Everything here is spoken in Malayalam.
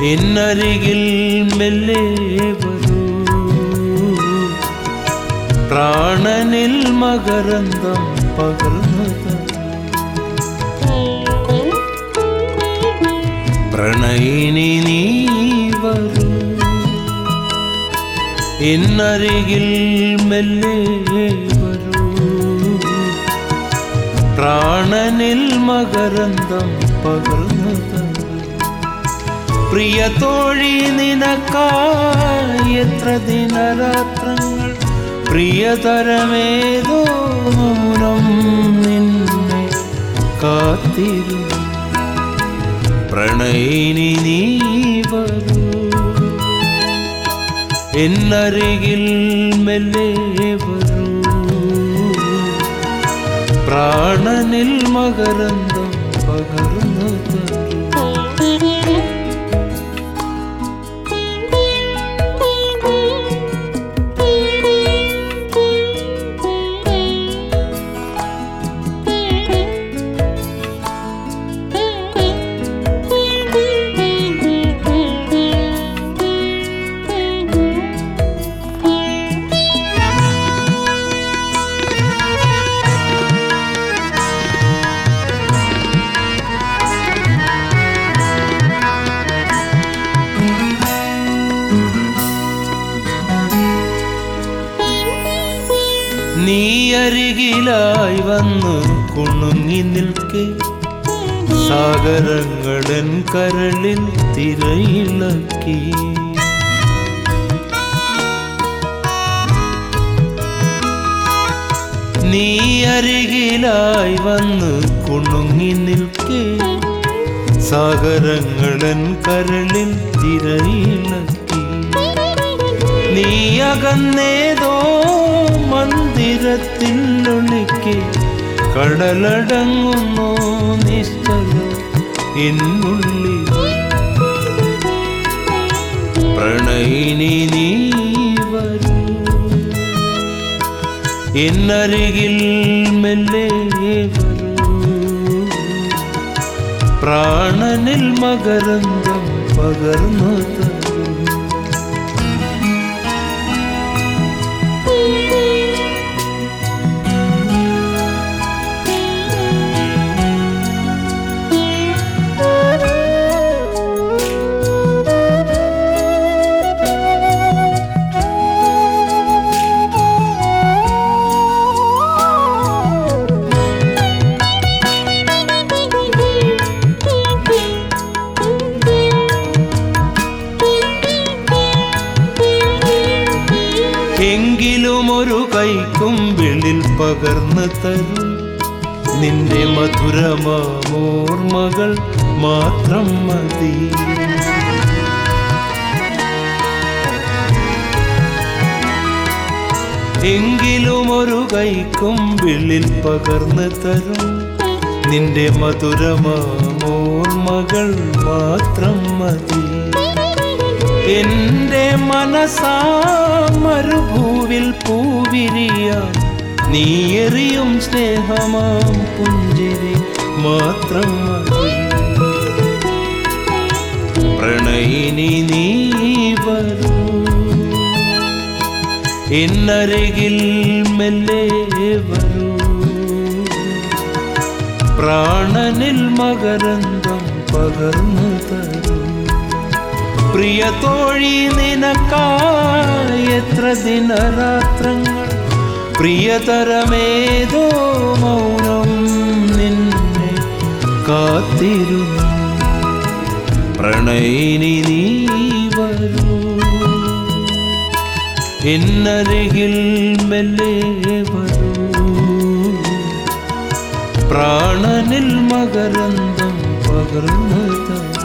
എന്നരികിൽ മെല്ലെ വരൂ പ്രാണനിൽ മകരന്തം പകർന്നത് പ്രണയിനി നീ വരൂ എന്നരികിൽ മെല്ലെ വരൂ പ്രാണനിൽ മകരന്തം പകർന്നത് പ്രിയ തോഴി നിനക്കായി എത്ര ദിനരാത്രങ്ങൾ പ്രിയതരമേതോ മൗനം നിന്നെ കാത്തിരു പ്രണയിനി നീ വരൂ എന്നരികിൽ മെല്ലെ വരൂ പ്രാണനിൽ മകരന്തം പകർന്നു തരൂ നീ അരികിലായി വന്നു കുണുങ്ങി നിൽക്കെ സാഗരങ്ങളൻ കരളിൽ തിരയിളക്കി നീ അരികിലായി വന്നു കുണുങ്ങി നിൽക്കെ സാഗരങ്ങളൻ കരളിൽ തിരയിളക്കി നീ അകന്നേതോ മന്ദിരത്തിൽ ഒളിക്കെ കടലടങ്ങുന്നു നിശ്ചല എന്നുള്ളിൽ പ്രണയിനി നീ വരൂ എന്നരികിൽ മെല്ലെ വരൂ പ്രാണനിൽ മകരന്തം പകർന്നു തരൂ എങ്കിലും ഒരു കൈക്കുമ്പിളിൽ പകർന്നു തരും നിന്റെ മധുരമാമോർമകൾ മാത്രം മതി എങ്കിലും ഒരു കൈക്കുമ്പിളിൽ പകർന്നു തരും നിന്റെ മധുരമാമോർമകൾ മാത്രം മതി എന്റെ മനസാ മരുഭൂവിൽ പൂവിരിയാൻ നീ എറിയും സ്നേഹമാം പുഞ്ചിരി മാത്രം മതി പ്രണയിനി നീ വരൂ എന്നരികിൽ മെല്ലെ വരൂ പ്രാണനിൽ മകരന്തം പകർന്നു തരൂ പ്രിയ തോഴി നിനക്കായി എത്ര ദിനരാത്രങ്ങൾ പ്രിയതരമേതോ മൗനം നിന്നെ കാത്തിരുന്നു പ്രണയിനി നീ വരൂ എന്നരികിൽ മെല്ലെ വരൂ പ്രാണനിൽ മകരന്തം പകർന്നു തരൂ